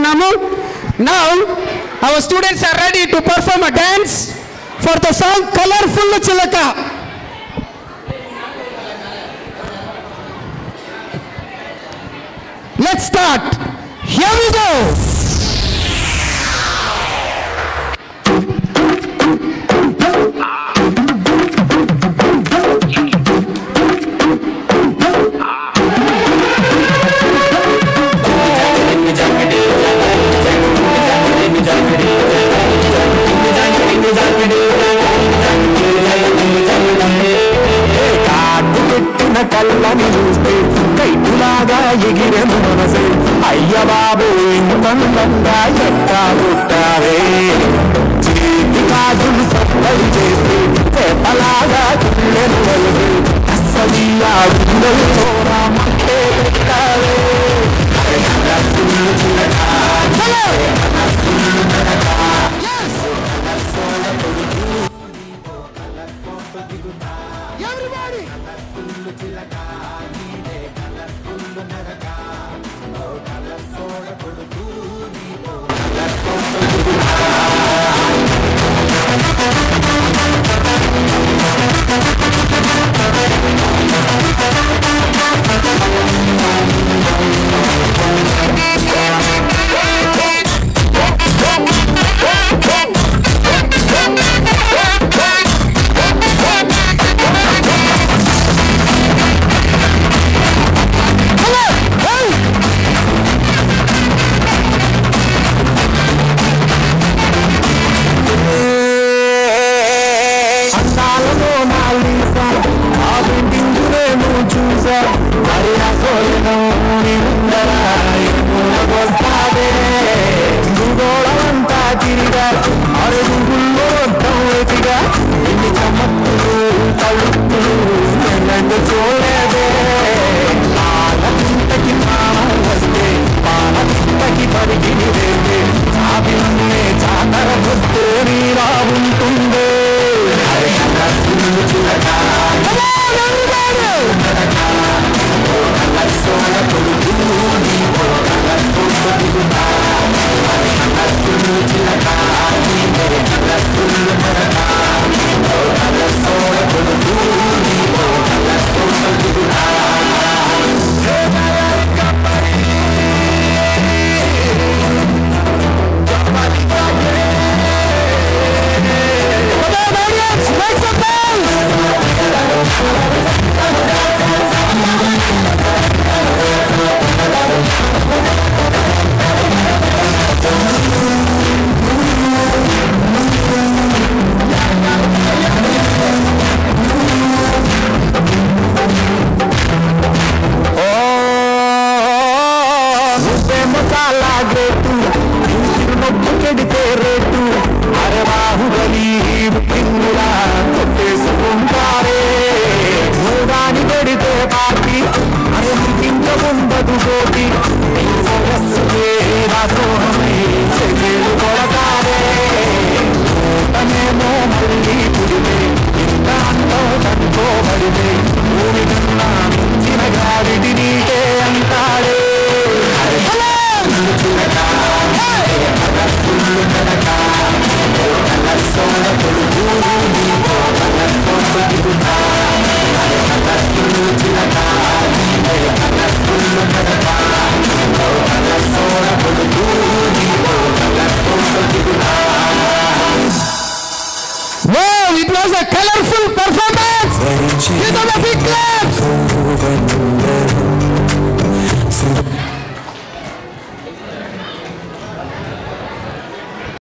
కోరుతున్నాము now our students are ready to perform a dance for the song colourful చిలక let start here we go కాటు పెట్టిన కళ్ళని చూస్తే కైటులాగా ఎగిరెను మనసే అయ్య బాబు ఇంతందంగా ఎట్టా పుట్టావే చేతి కాజులు సప్పలు చేస్తే చేపలాగా తుళ్ళెను వలసే అస్సలియా గుండెల్లో నా మట్టే పెట్టావే అందాలలో నాలీసా ఆ బిల్డింగ్ నేను చూసా మరి ఆ సోయనం నీ ముందర వస్తాదే భూగోళమంతా తిరిగా అరే గుళ్ళో మొత్తం ఎదిగా ఎన్ని చమత్తులు తలుపులు ఎన్నందు చూడలేదే పాలకింతకి ప్రాణం వస్తే పాలకింతకి పరిగిని వేస్తే చాపి నన్నే చాతర వస్తే నీలా ఉంటుందే అరే కలర్ఫుల్ చిలక ఓ నువ్వేమో చాలా గ్రేటు నొప్పు కెడితే రేటు అరే బాహుబలి కింగులా కొట్టేసుకుంటారే నువ్వు దాని పెడితే పార్టీ అరే ఇంక ఉండదు పోటీ నీ సరస్సుకే దాసోహమై చెయ్యేలు కొడతారే తనేమో మళ్ళీ పుడితే ఇంత అంతో కనుకోబడితే భూమి కన్నా మించిన గాలిది నీకే అంటాడే అరే ఫుల్లు చిలక, అరే ఫుల్లు నడక, ఓ కలర్సోన కొడుకు నీకో కలర్సోన దిగుతా. అరే కలర్ఫుల్లు చిలక, నీవే కలర్ఫుల్లు నడక, ఓ కలర్సోన కొడుకు నీకో కలర్సోన దిగుతా. Wow, it was a colorful performance. Give them a big clap. Sirup